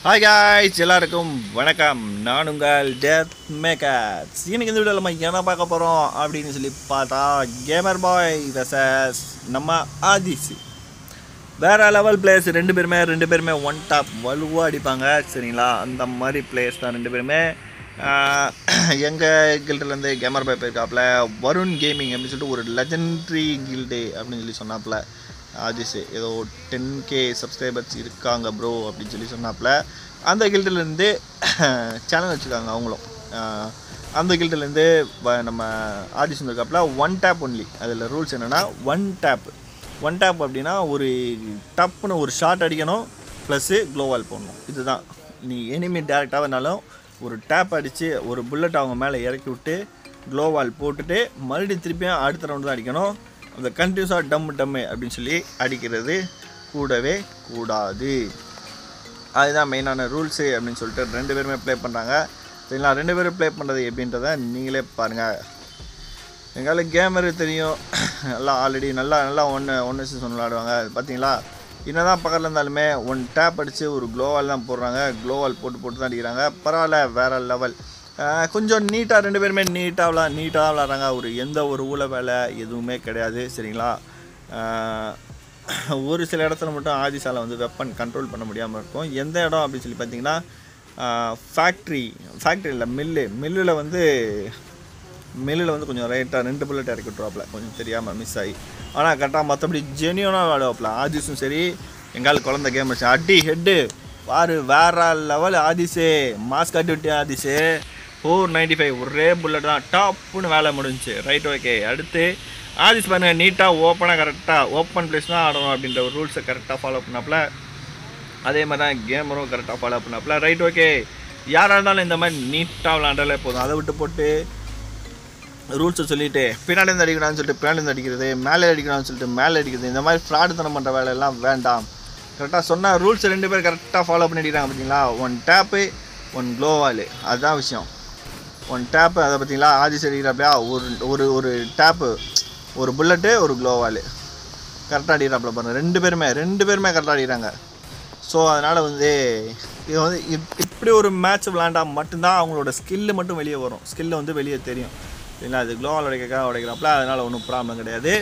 Hi guys எல்லாருக்கும் வணக்கம் நான் உங்கள் டெத் மேக்கர்ஸ் இன்னைக்கு இந்த வீடியோவில் நம்ம என்ன பார்க்க போகிறோம் அப்படின்னு சொல்லி பார்த்தா கேமர் பாய் வெசஸ் நம்ம ஆதிசி வேற லெவல் பிளேயர்ஸ் ரெண்டு பேருமே ரெண்டு பேருமே ஒன் டாப் வலுவாக அடிப்பாங்க சரிங்களா அந்த மாதிரி பிளேயர்ஸ் தான் ரெண்டு பேருமே எங்கள் கில்டுலேருந்து கேமர் பாய் போயிருக்காப்புல வருண் கேமிங் அப்படின்னு சொல்லிட்டு ஒரு லெஜெண்ட்ரி கில்டு அப்படின்னு சொல்லி சொன்னாப்புல ஆதிஷ் ஏதோ டென் கே சப்ஸ்கிரைபர்ஸ் இருக்காங்க ப்ரோ அப்படின்னு சொல்லி சொன்னாப்புல அந்த கில்டுலேருந்து சேனல் வச்சுருக்காங்க அவங்களும் ஆஹ் அந்த கில்டுலேருந்து நம்ம ஆதிஷ் இருக்காப்புல ஒன் டேப் ஒன்லி அதில் ரூல்ஸ் என்னென்னா ஒன் டேப் ஒன் டேப் அப்படின்னா ஒரு டப்புன்னு ஒரு ஷாட் அடிக்கணும் ப்ளஸ்ஸு க்ளோவால் போடணும் இதுதான் நீ எனிமி டேரெக்டாக வேணாலும் ஒரு டேப் அடித்து ஒரு புல்லட் அவங்க மேலே இறக்கி விட்டு க்ளோவால் போட்டுட்டு மறுபடியும் திருப்பியும் அடுத்த ரவுண்டு தான் அடிக்கணும் அந்த கண்டினியூஸாக டம் டம்மு அப்படின்னு சொல்லி அடிக்கிறது கூடவே கூடாது அதுதான் மெயினான ரூல்ஸு அப்படின்னு சொல்லிட்டு ரெண்டு பேருமே ப்ளே பண்ணுறாங்க சரிங்களா ரெண்டு பேரும் ப்ளே பண்ணுறது எப்படின்றத நீங்களே பாருங்கள் எங்கால கேமரு தெரியும் நல்லா ஆல்ரெடி நல்லா நல்லா ஒன்று ஒன்று சீசன் விளாடுவாங்க பார்த்தீங்களா என்ன தான் பக்கத்தில் இருந்தாலுமே ஒன் டேப் அடித்து ஒரு க்ளோவால் தான் போடுறாங்க க்ளோவால் போட்டு போட்டு தான் அடிக்கிறாங்க பரவாயில்ல வேறு லெவல் கொஞ்சம் நீட்டாக ரெண்டு பேருமே நீட்டாக விளா நீட்டாக விளாட்றாங்க ஒரு எந்த ஒரு ஊழ வேலை எதுவுமே கிடையாது சரிங்களா ஆஹ் ஒரு சில இடத்துல மட்டும் ஆதிசாலை வந்து வெப்பன் கண்ட்ரோல் பண்ண முடியாமல் இருக்கும் எந்த இடம் அப்படின்னு சொல்லி பார்த்தீங்கன்னா ஃபேக்ட்ரி ஃபேக்ட்ரி இல்லை மில்லு மில்லில் வந்து மில்லில் வந்து கொஞ்சம் ரைட்டாக ரெண்டு புல்லட் இறக்கி விட்ருவாப்புல கொஞ்சம் தெரியாமல் மிஸ் ஆகி ஆனால் கரெக்டாக மற்றபடி ஜெனியூனாக விளாடுவாப்புல ஆதிஸும் சரி எங்கால் குழந்த கேம் வச்சு அடி ஹெட்டு பாரு வேற லெவல் ஆதிஸே மாஸ்க் கட்டி விட்டு ஆதிஸே ஃபோர் நைன்டி ஃபைவ் ஒரே புல்லட் தான் டாப்புன்னு வேலை முடிஞ்சுச்சு ரைட் ஓகே அடுத்து ஆதிஸ் பாருங்க நீட்டாக ஓப்பனாக கரெக்டாக ஓப்பன் பிளேஸ் தான் ஆடணும் அப்படின்ற ஒரு ரூல்ஸை கரெக்டாக ஃபாலோ பண்ணாப்புல அதே மாதிரி தான் கேமரும் கரெக்டாக ஃபாலோ பண்ணாப்புல ரைட் ஓகே யாராக இருந்தாலும் இந்த மாதிரி நீட்டாக விளாண்டாலே போதும் அதை விட்டு போட்டு ரூல்ஸை சொல்லிட்டு பின்னாடி இருந்து அடிக்கணும்னு சொல்லிட்டு பின்னாடி இருந்து அடிக்கிறது மேலே அடிக்கணும்னு சொல்லிட்டு மேலே அடிக்கிறது இந்த மாதிரி ஃப்ராடுத்தனம் பண்ணுற வேலையெல்லாம் வேண்டாம் கரெக்டாக சொன்ன ரூல்ஸ் ரெண்டு பேர் கரெக்டாக ஃபாலோ பண்ணி அடிக்கிறாங்க பார்த்தீங்களா ஒன் டேப்பு ஒன் க்ளோவால் அதுதான் விஷயம் ஒன் டேப்பு அதை பார்த்தீங்களா ஆதிசி அடிக்கிறாப்லையா ஒரு ஒரு ஒரு டேப்பு ஒரு புல்லட்டு ஒரு க்ளோவால் கரெக்டாக அடிக்கிறாப்புல பாருங்கள் ரெண்டு பேருமே ரெண்டு பேருமே கரெக்டாக அடிக்கிறாங்க ஸோ அதனால் வந்து இது வந்து இப் இப்படி ஒரு மேட்ச் விளாண்டா மட்டும்தான் அவங்களோட ஸ்கில்லு மட்டும் வெளியே வரும் ஸ்கில்லு வந்து வெளியே தெரியும் சரிங்களா அது க்ளோவால் உடைக்கிறக்காக உடைக்கிறாப்புல அதனால் ஒன்றும் ப்ராப்ளம் கிடையாது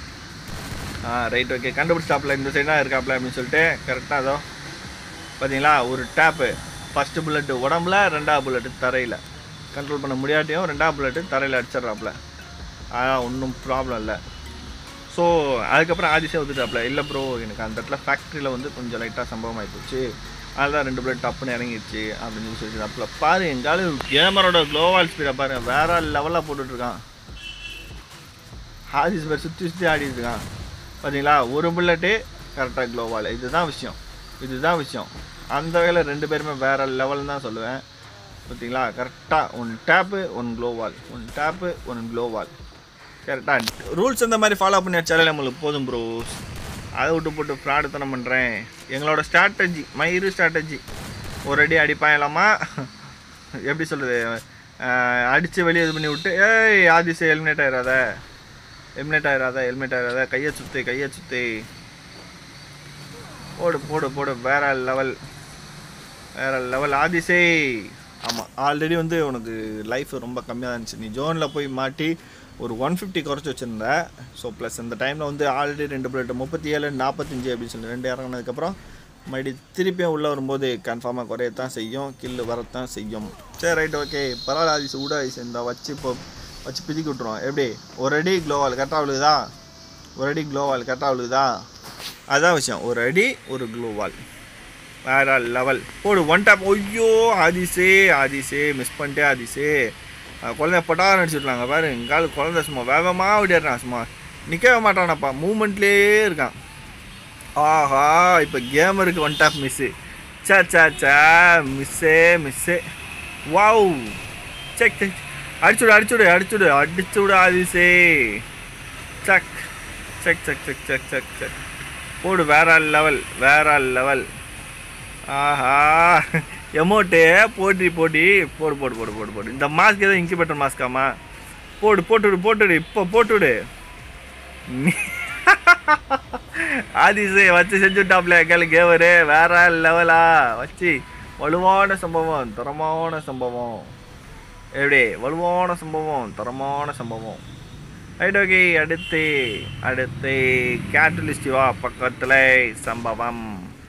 ஆ ரைட் ஓகே கண்டுபிடிச்சாப்புல இந்த சைடு தான் இருக்காப்புல அப்படின்னு சொல்லிட்டு கரெக்டாக அதோ பார்த்தீங்களா ஒரு டேப்பு ஃபஸ்ட்டு புல்லட்டு உடம்புல ரெண்டாவது புல்லட்டு தரையில் கண்ட்ரோல் பண்ண முடியாட்டியும் ரெண்டாவது புல்லட்டு தரையில் அடிச்சிட்றாப்புல ஆனால் ஒன்றும் ப்ராப்ளம் இல்லை ஸோ அதுக்கப்புறம் ஆதிசே வந்துட்டாப்புல இல்லை ப்ரோ எனக்கு அந்த இடத்துல ஃபேக்ட்ரியில் வந்து கொஞ்சம் லைட்டாக சம்பவம் ஆகிப்போச்சு அதுதான் ரெண்டு புல்லட் டப்புன்னு இறங்கிடுச்சு அப்படின்னு சொல்லி சொல்லிட்டு அப்போ பாரு எங்காலும் கேமரோட க்ளோவால் ஸ்பீடை பாருங்க வேற லெவலில் போட்டுட்ருக்கான் ஆதிஸ் பேர் சுற்றி சுற்றி ஆடிட்டு இருக்கான் பார்த்தீங்களா ஒரு புல்லட்டு கரெக்டாக க்ளோவால் இதுதான் விஷயம் இதுதான் விஷயம் அந்த வகையில் ரெண்டு பேருமே வேற லெவல் தான் சொல்லுவேன் பார்த்தீங்களா கரெக்டாக ஒன் டேப்பு ஒன் க்ளோவால் ஒன் டேப்பு ஒன் க்ளோவால் கரெக்டாக ரூல்ஸ் இந்த மாதிரி ஃபாலோ பண்ணி வச்சாலே நம்மளுக்கு போதும் ப்ரோ அதை விட்டு போட்டு ஃப்ராடுத்தனம் பண்ணுறேன் எங்களோட ஸ்ட்ராட்டஜி மயிறு ஸ்ட்ராட்டஜி ஒரு அடி அடிப்பாயலாமா எப்படி சொல்கிறது அடித்து வெளியே இது பண்ணி விட்டு ஏய் ஆதிசை ஹெல்மெட் ஆயிடாத ஹெல்மெட் ஆயிடாத ஹெல்மெட் ஆயிடாத கையை சுற்றி கையை சுற்றி போடு போடு போடு வேற லெவல் வேற லெவல் ஆதிசை ஆமாம் ஆல்ரெடி வந்து உனக்கு லைஃப் ரொம்ப கம்மியாக தான் இருந்துச்சு நீ ஜோனில் போய் மாட்டி ஒரு ஒன் ஃபிஃப்டி குறைச்சி வச்சுருந்த ஸோ ப்ளஸ் இந்த டைமில் வந்து ஆல்ரெடி ரெண்டு பிளேட் முப்பத்தி ஏழு நாற்பத்தஞ்சு அப்படின்னு சொல்லி ரெண்டு இறங்கினதுக்கப்புறம் மறுபடி திருப்பியும் உள்ளே வரும்போது கன்ஃபார்மாக குறையத்தான் செய்யும் கில்லு வரத்தான் செய்யும் சரி ரைட் ஓகே பரவாயில்ல ஆதிஸ் விட ஆதிஸ் இந்த வச்சு இப்போ வச்சு பிதிக்கி விட்ருவோம் எப்படி ஒரு அடி க்ளோவால் கரெக்டாக விழுகுதா ஒரு அடி க்ளோவால் கரெக்டாக விழுகுதா அதுதான் விஷயம் ஒரு அடி ஒரு க்ளோவால் வேற லெவல் போடு ஒன் டாப் ஐயோ ஆதிசே ஆதிசே மிஸ் பண்ணிட்டே ஆதிசே குழந்தை பட்டாரம் அடிச்சுட்லாங்க பாரு எங்கால் குழந்தை சும்மா வேகமாக விடிடுறான் சும்மா நிற்கவே மாட்டானப்பா மூமெண்ட்லேயே இருக்கான் ஆஹா இப்போ கேமருக்கு ஒன் டாப் மிஸ்ஸு சே சே சே மிஸ்ஸே மிஸ்ஸே வாவ் செக் செக் அடிச்சுடு அடிச்சுடு அடிச்சுடு அடிச்சுடு ஆதிசே சக் check check check check check check போடு வேற லெவல் வேற லெவல் ஆஹா எமௌண்ட்டு போட்டி போட்டி போடு போடு போடு போடு போடு இந்த மாஸ்க் ஏதோ இன்குபேட்டர் மாஸ்க்காமா போடு போட்டுவிடு போட்டுவிடு இப்போ போட்டுவிடு ஆதிசு வச்சு செஞ்சுட்டாப்ல கேளு கேவரு வேற லெவலா வச்சு வலுவான சம்பவம் தரமான சம்பவம் எப்படி வலுவான சம்பவம் தரமான சம்பவம் ரைட் ஓகே அடுத்து அடுத்து கேட்டலிஸ்ட் வா பக்கத்தில் சம்பவம்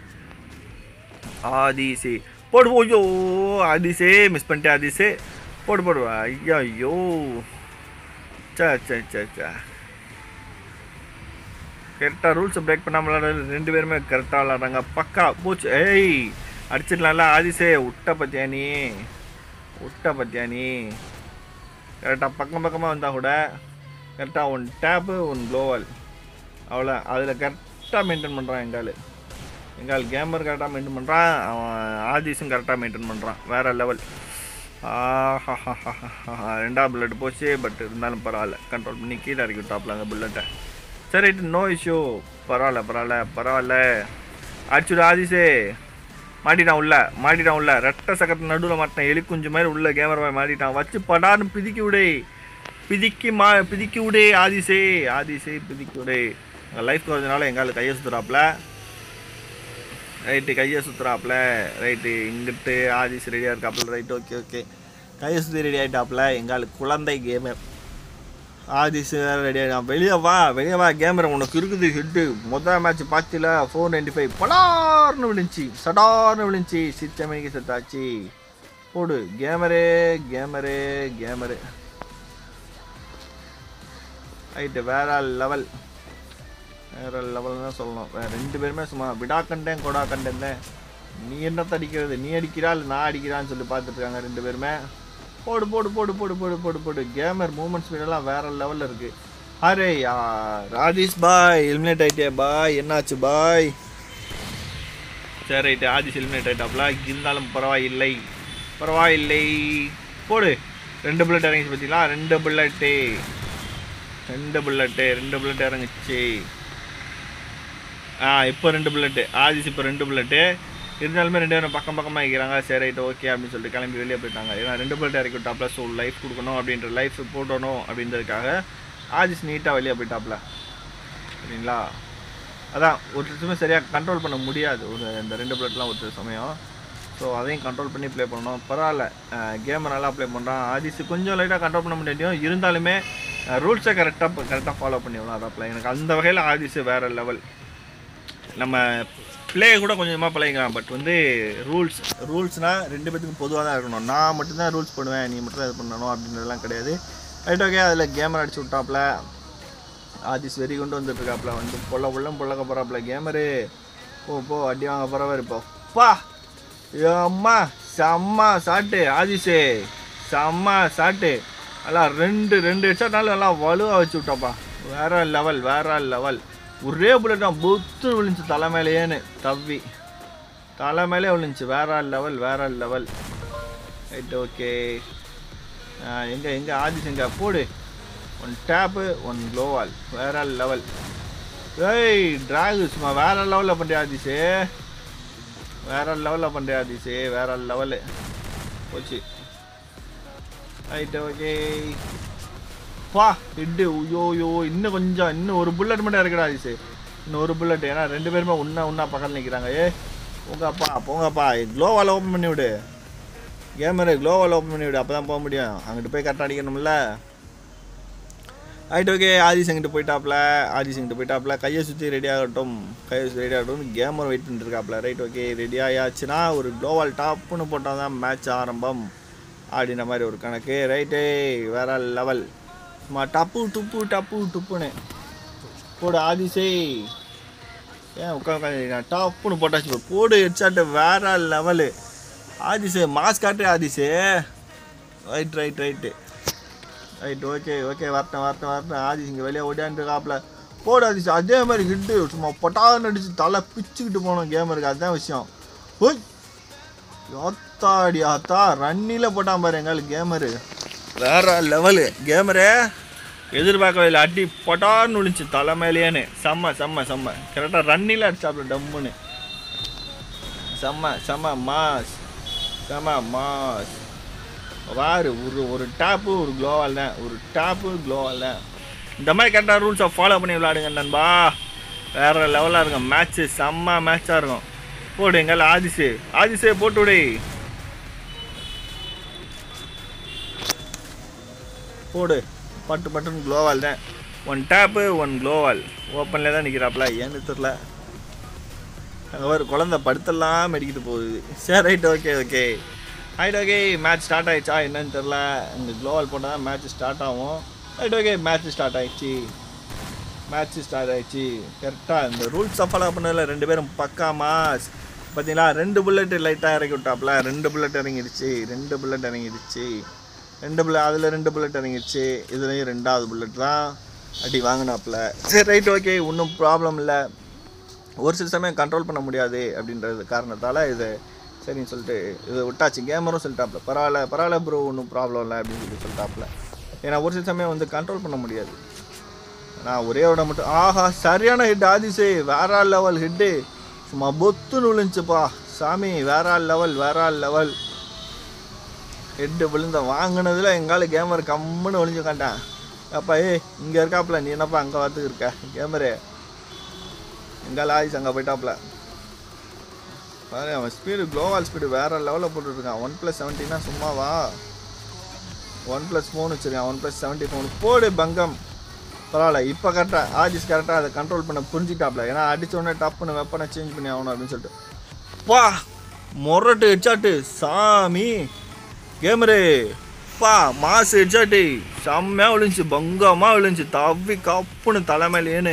ஆதிசே போடு ஐயோ ஆதிசே மிஸ் பண்ணிட்டேன் ஆதிசே போடு போடு ஐயா ஐயோ சே சே சே சே கரெக்டாக ரூல்ஸை பிரேக் பண்ணாமல் விளாடுறது ரெண்டு பேருமே கரெக்டாக விளாட்றாங்க பக்கா போச்சு ஏய் அடிச்சிடலாம்ல ஆதிசே விட்ட பத்தியா நீ விட்ட பத்தியா நீ கரெக்டாக பக்கம் பக்கமாக வந்தால் கூட கரெக்டாக ஒன் டேப்பு ஒன் க்ளோவல் அவ்வளோ அதில் கரெக்டாக மெயின்டைன் பண்ணுறான் எங்கால் எங்கால் கேமர் கரெக்டாக மெயின்டைன் பண்ணுறான் அவன் ஆதிஸும் கரெக்டாக மெயின்டைன் பண்ணுறான் வேறு லெவல் ரெண்டாவது புல்லட் போச்சு பட் இருந்தாலும் பரவாயில்ல கண்ட்ரோல் பண்ணி கீழே இறக்கி விட்டாப்ல அந்த புல்லட்டை சரி ரைட்டு நோ இஷ்யூ பரவாயில்ல பரவாயில்ல பரவாயில்ல அடிச்சுடு ஆதிசே மாட்டிட்டான் உள்ள மாட்டிட்டான் உள்ள ரெட்டை சக்கரத்து நடுவில் மாட்டினான் எலி குஞ்சு மாதிரி உள்ள கேமரா மாதிரி மாட்டிட்டான் வச்சு படான்னு பிதிக்கி விடு பிதிக்கி மா பிதிக்கி விடு ஆதிசே ஆதிசே பிதிக்கி விடு லைஃப் குறைஞ்சனால எங்கால கையை சுற்றுறாப்புல ரைட்டு கையை சுற்றுறாப்புல ரைட்டு இங்கிட்டு ஆதிஸ் ரெடியாக இருக்காப்புல ரைட் ஓகே ஓகே கையை சுற்றி ரெடி ஆகிட்டாப்புல எங்களுக்கு குழந்தை கேமர் ஆதிஸ் வேறு ரெடி ஆகிட்டான் வெளியே வா வெளியே வா கேமர் உனக்கு இருக்குது ஹெட்டு மொதல் மேட்ச் பார்த்தில ஃபோர் நைன்டி ஃபைவ் படார்னு விழுந்துச்சு சடார்னு விழுந்துச்சு சித்த மணிக்கு செத்தாச்சு போடு கேமரே கேமரே கேமரு ரைட்டு வேற லெவல் வேற லெவல் தான் சொல்லணும் வேற ரெண்டு பேருமே சும்மா விடா கண்டேன் கொடா கண்டேன் தான் நீ என்னத்த அடிக்கிறது நீ அடிக்கிறா இல்லை நான் அடிக்கிறான்னு சொல்லி பார்த்துட்டு இருக்காங்க ரெண்டு பேருமே போடு போடு போடு போடு போடு போடு போடு கேமர் மூமெண்ட் ஸ்பீடெல்லாம் வேற லெவலில் இருக்கு அரே யா ராஜேஷ் பாய் எலிமினேட் ஆயிட்டே பாய் என்னாச்சு பாய் சரி ரைட்டு ஆதிஸ் எலிமினேட் ஆயிட்டாப்ல இருந்தாலும் பரவாயில்லை பரவாயில்லை போடு ரெண்டு புல்லட் இறங்கிச்சு பார்த்தீங்களா ரெண்டு புல்லட்டு ரெண்டு புல்லட்டு ரெண்டு புல்லட் இறங்குச்சு ஆ இப்போ ரெண்டு புல்லட்டு ஆதிஸ் இப்போ ரெண்டு புல்லட்டு இருந்தாலுமே ரெண்டு பேரும் பக்கம் பக்கமாக இருக்கிறாங்க சரி ரைட் ஓகே அப்படின்னு சொல்லிட்டு கிளம்பி வெளியே போயிட்டாங்க ஏன்னா ரெண்டு புல்லட் இறக்கி விட்டாப்ல ஸோ லைஃப் கொடுக்கணும் அப்படின்ற லைஃப் போடணும் அப்படின்றதுக்காக ஆதிஸ் நீட்டாக வெளியே போயிட்டாப்ல சரிங்களா அதான் ஒரு சமயம் சரியாக கண்ட்ரோல் பண்ண முடியாது ஒரு இந்த ரெண்டு புல்லட்லாம் ஒரு சமயம் ஸோ அதையும் கண்ட்ரோல் பண்ணி ப்ளே பண்ணணும் பரவாயில்ல கேமை நல்லா ப்ளே பண்ணுறான் ஆதிஸ் கொஞ்சம் லைட்டாக கண்ட்ரோல் பண்ண முடியும் இருந்தாலுமே ரூல்ஸை கரெக்டாக கரெக்டாக ஃபாலோ பண்ணிடணும் அதாப்பில் எனக்கு அந்த வகையில் ஆதிஸ் வேறு லெவல் நம்ம ப்ளே கூட கொஞ்சமாக பழகிக்கலாம் பட் வந்து ரூல்ஸ் ரூல்ஸ்னால் ரெண்டு பேத்துக்கும் பொதுவாக தான் இருக்கணும் நான் மட்டும்தான் ரூல்ஸ் பண்ணுவேன் நீ மட்டும் தான் இது பண்ணணும் அப்படின்றதெல்லாம் கிடையாது ரைட் ஓகே அதில் கேமரா அடிச்சு விட்டாப்புல ஆதிஸ் வெறி கொண்டு வந்துட்டுருக்காப்புல வந்து பொல்ல பொல்லம் பொல்லக்க போகிறாப்புல கேமரு போ போ அடி வாங்க போகிறவர் இப்போ பா அம்மா செம்ம சாட்டு ஆதிஷே செம்ம சாட்டு எல்லாம் ரெண்டு ரெண்டு ஹெட்ஷாட்னாலும் எல்லாம் வலுவாக வச்சு விட்டாப்பா வேற லெவல் வேற லெவல் ஒரே புல்லட் தான் புத்து விழுந்துச்சு தலை மேலேயேன்னு தவ்வி தலை மேலே விழுந்துச்சு வேற லெவல் வேற லெவல் ரைட் ஓகே எங்கே எங்கே ஆதிஷ் எங்கே போடு ஒன் டேப்பு ஒன் க்ளோவால் வேற லெவல் ஏய் டிராகு சும்மா வேற லெவலில் பண்ணுறியா ஆதிஷே வேற லெவலில் பண்ணுறியா ஆதிஷே வேற லெவலு போச்சு ரைட் ஓகே பா ஹெட்டு ஐயோ ஐயோ இன்னும் கொஞ்சம் இன்னும் ஒரு புல்லட் மட்டும் இருக்குடா ஆதிஷே இன்னும் ஒரு புல்லட் ஏன்னா ரெண்டு பேருமே ஒன்றா ஒன்றா பக்கத்தில் நிற்கிறாங்க ஏ போங்கப்பா போங்கப்பா க்ளோவால் ஓப்பன் பண்ணி விடு கேமரா க்ளோவால் ஓப்பன் பண்ணி விடு அப்போ தான் போக முடியும் அங்கிட்டு போய் கரெக்டாக அடிக்கணும்ல ரைட் ஓகே ஆதிஸ் எங்கிட்ட போயிட்டாப்ல ஆதிஸ் எங்கிட்ட போயிட்டாப்ல கையை சுற்றி ரெடி ஆகட்டும் கையை சுற்றி ரெடி ஆகட்டும் கேமர் வெயிட் பண்ணிருக்காப்ல ரைட் ஓகே ரெடி ஆயாச்சுன்னா ஒரு க்ளோவால் டாப்னு போட்டால் தான் மேட்ச் ஆரம்பம் அப்படின்ற மாதிரி ஒரு கணக்கு ரைட்டே வேற லெவல் சும்மா டப்பு டுப்பு டப்பு டுப்புன்னு போடு ஆதிசே ஏன் உட்காந்து உட்காந்து டப்புன்னு போட்டாச்சு பாரு. போடு ஹெட்ஷாட்டு வேற லெவலு ஆதிசே மாஸ் காட்டு ஆதிசே right right right right okay okay வரட்டும் வரட்டும் வரட்டும் ஆதிஸ் இங்கே வெளியே ஓடியாந்துருக்காப்புல போடு ஆதிஸ் அதே மாதிரி ஹிட்டு சும்மா பொட்டான்னு அடிச்சு தலை பிச்சுக்கிட்டு போகணும் கேமருக்கு அதுதான் விஷயம் ஓய் ஆத்தாடி ஆத்தா ரன்னியில் போட்டான் பாரு எங்களுக்கு கேமரு வேற லெவலு கேமரே எதிர்பார்க்கவே இல்லை அடி பொட்டான்னு விழுந்துச்சு தலை மேலேயேன்னு செம்ம செம்ம செம்ம கரெக்டாக ரன்னில் அடிச்சாப்புல டம்முன்னு செம்ம செம்ம மாஸ் செம்ம மாஸ் வாரு ஒரு ஒரு டாப்பு ஒரு க்ளோவால் தான் ஒரு டாப்பு க்ளோவால் தான் இந்த மாதிரி கரெக்டாக ரூல்ஸை ஃபாலோ பண்ணி விளையாடுங்க நண்பா வேறு லெவலாக இருக்கும் மேட்ச்சு செம்ம மேட்சாக இருக்கும் போடு எங்கால ஆதிசே ஆதிசே போட்டு விடு போடு பட்டு பட்டுன்னு க்ளோவால் தான் ஒன் டேப்பு ஒன் க்ளோவால் ஓப்பனில் தான் நிற்கிறாப்புல ஏன்னு தெரில அங்கே ஒரு குழந்த படுத்தெல்லாம் மெடிக்கிட்டு போகுது சரி right okay okay right okay match start ஆயிடுச்சா என்னன்னு தெரில இந்த க்ளோவால் போட்டால் தான் மேட்ச் ஸ்டார்ட் ஆகும் ரைட் ஓகே மேட்ச் ஸ்டார்ட் ஆயிடுச்சு மேட்ச் ஸ்டார்ட் ஆயிடுச்சு கரெக்டாக இந்த ரூல்ஸை ஃபாலோ பண்ணதில்ல ரெண்டு பேரும் பக்கா மாஸ் பார்த்தீங்களா ரெண்டு புல்லட் லைட்டாக இறக்கி விட்டாப்புல ரெண்டு புல்லட் இறங்கிடுச்சு ரெண்டு புல்லட் இறங்கிடுச்சு ரெண்டு புல்லட் அதில் ரெண்டு புல்லட் இறங்கிடுச்சு இதுலேயும் ரெண்டாவது புல்லட் தான் அடி வாங்கினாப்புல சரி ரைட் ஓகே ஒன்றும் ப்ராப்ளம் இல்லை ஒரு சில சமயம் கண்ட்ரோல் பண்ண முடியாது அப்படின்றது காரணத்தால் இது சரின்னு சொல்லிட்டு இது விட்டாச்சு கேமரும் சொல்லிட்டாப்புல பரவாயில்ல பரவாயில்ல ப்ரோ ஒன்றும் ப்ராப்ளம் இல்லை அப்படின்னு சொல்லி சொல்லிட்டாப்புல ஏன்னா ஒரு சில சமயம் வந்து கண்ட்ரோல் பண்ண முடியாது நான் ஒரே விட மட்டும் ஆஹா சரியான ஹிட் ஆதிசே வேற லெவல் ஹிட்டு சும்மா பொத்துன்னு விழுந்துச்சுப்பா சாமி வேற லெவல் வேற லெவல் ஹெட்டு விழுந்த வாங்கினதுல எங்கால கேமர் கம்முன்னு ஒளிஞ்சு காட்டான் அப்பா ஏய் இங்கே இருக்காப்புல நீ என்னப்பா அங்கே பார்த்துக்கு இருக்க கேமரு எங்கால ஆயிஸ் அங்கே போயிட்டாப்புல பாரு அவன் ஸ்பீடு க்ளோவால் ஸ்பீடு வேற லெவலில் போட்டுருக்கான் ஒன் ப்ளஸ் செவன்ட்டினா சும்மாவா ஒன் ப்ளஸ் ஃபோன் வச்சுருக்கான் ஒன் ப்ளஸ் செவன்ட்டி ஃபோன் போடு பங்கம் பரவாயில்ல இப்போ கரெக்டாக ஆஜிஸ் கரெக்டாக அதை கண்ட்ரோல் பண்ண புரிஞ்சுட்டாப்ல ஏன்னா அடிச்ச உடனே டப்புன்னு வெப்பனை சேஞ்ச் பண்ணி ஆகணும் அப்படின்னு சொல்லிட்டு பா மொரட்டு ஹெட்ஷாட்டு சாமி கேமரு பா மாசு ஹெட்ஷாட்டு செம்மையாக விழுந்துச்சு பங்கமாக விழுந்துச்சு தவி கப்புன்னு தலைமையிலேன்னு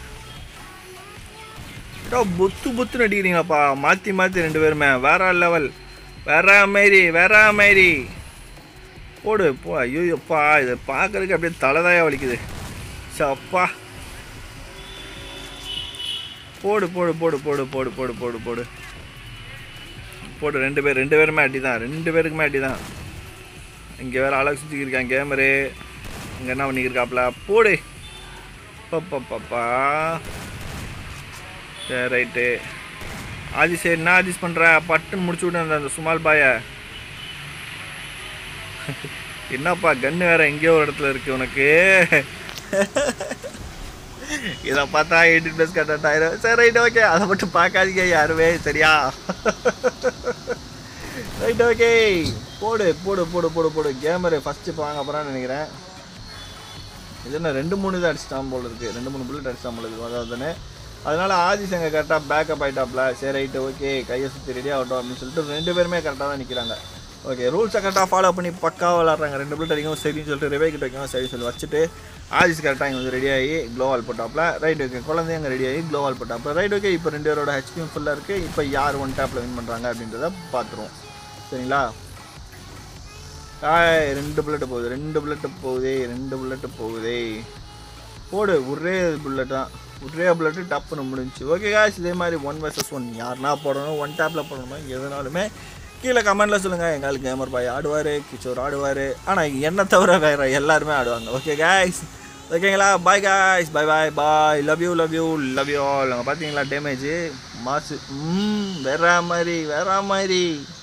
ஏடா புத்து புத்துன்னு அடிக்கிறீங்களாப்பா மாற்றி மாற்றி ரெண்டு பேருமே வேற லெவல் வேற மாரி வேற மாரி போடு போ ஐயோப்பா இதை பார்க்கறதுக்கு அப்படியே தலைதாயா வலிக்குது சப்பா போடு போடு போடு போடு போடு போடு போடு போடு போடு ரெண்டு பேர் ரெண்டு பேருமே அடி தான் ரெண்டு பேருக்குமே அடி தான் இங்கே வேறு அழகு சுற்றிக்கிருக்கான் கேமரு இங்கே என்ன பண்ணிக்கிருக்காப்ல போடு பப்பா சரி ரைட்டு ஆதிஸ் என்ன ஆதிஸ் பண்ணுற பட்டுன்னு முடிச்சு விடு அந்த அந்த சுமால் பாய என்னப்பா கன்று வேற எங்கேயோ ஒரு இடத்துல இருக்கு உனக்கு இதை பார்த்தா எயிட்டீன் ப்ளஸ் கட் ஆயிரும் சரி ரைட் ஓகே அதை மட்டும் பார்க்காதீங்க யாருமே சரியா ரைட் ஓகே போடு போடு போடு போடு போடு கேமரு ஃபஸ்ட்டு இப்போ வாங்க போகிறான்னு நினைக்கிறேன் இது என்ன ரெண்டு மூணு தான் அடிச்சிட்டான் போல இருக்கு ரெண்டு மூணு புல்லட் அடிச்சிட்டான் போல இருக்கு அதாவதுன்னு அதனால ஆதிஸ் எங்க கரெக்டாக பேக்கப் ஆயிட்டாப்ல சரி ரைட்டு ஓகே கையை சுற்றி ரெடி ஆகட்டும் அப்படின்னு சொல்லிட்டு ரெண்டு பேருமே கரெக்டாக தான் நிற்கிறாங்க ஓகே ரூல்ஸை கரெக்டாக ஃபாலோ பண்ணி பக்காவாக விளாட்றாங்க ரெண்டு புல்லட் அடிக்கும் சரின்னு சொல்லிட்டு ரிவே கிட்ட வைக்கும் சரி சொல்லி வச்சுட்டு ஆதிஸ் கரெக்டாக இங்கே வந்து ரெடி ஆகி க்ளோவால் போட்டாப்ல ரைட் ஓகே குழந்தைங்க அங்கே ரெடி ஆகி க்ளோவால் போட்டாப்ல ரைட் ஓகே இப்போ ரெண்டு பேரோட ஹெச்பியும் ஃபுல்லாக இருக்குது இப்போ யார் ஒன் டேப்பில் வின் பண்ணுறாங்க அப்படின்றத பார்த்துருவோம் சரிங்களா ஆய் ரெண்டு புல்லட்டு போகுது ரெண்டு புல்லட்டு போகுதே ரெண்டு புல்லட்டு போகுதே போடு ஒரே புல்லட் தான் ஒரே புல்லட்டு டப்புன்னு முடிஞ்சுச்சு ஓகே காய்ஸ் இதே மாதிரி ஒன் வர்சஸ் ஒன் யாருனா போடணும் ஒன் டேப்பில் போடணுமா எதுனாலுமே கீழே கமெண்ட்டில் சொல்லுங்கள் எங்களுக்கு கேமர் பாய் ஆடுவார் கிஷோர் ஆடுவார் ஆனால் என்னை தவிர வேறு எல்லாருமே ஆடுவாங்க ஓகே காய்ஸ் ஓகேங்களா bye guys bye bye bye love you love you love you all அங்கே பார்த்தீங்களா டேமேஜ் மாசு ம் வேற மாதிரி வேற மாதிரி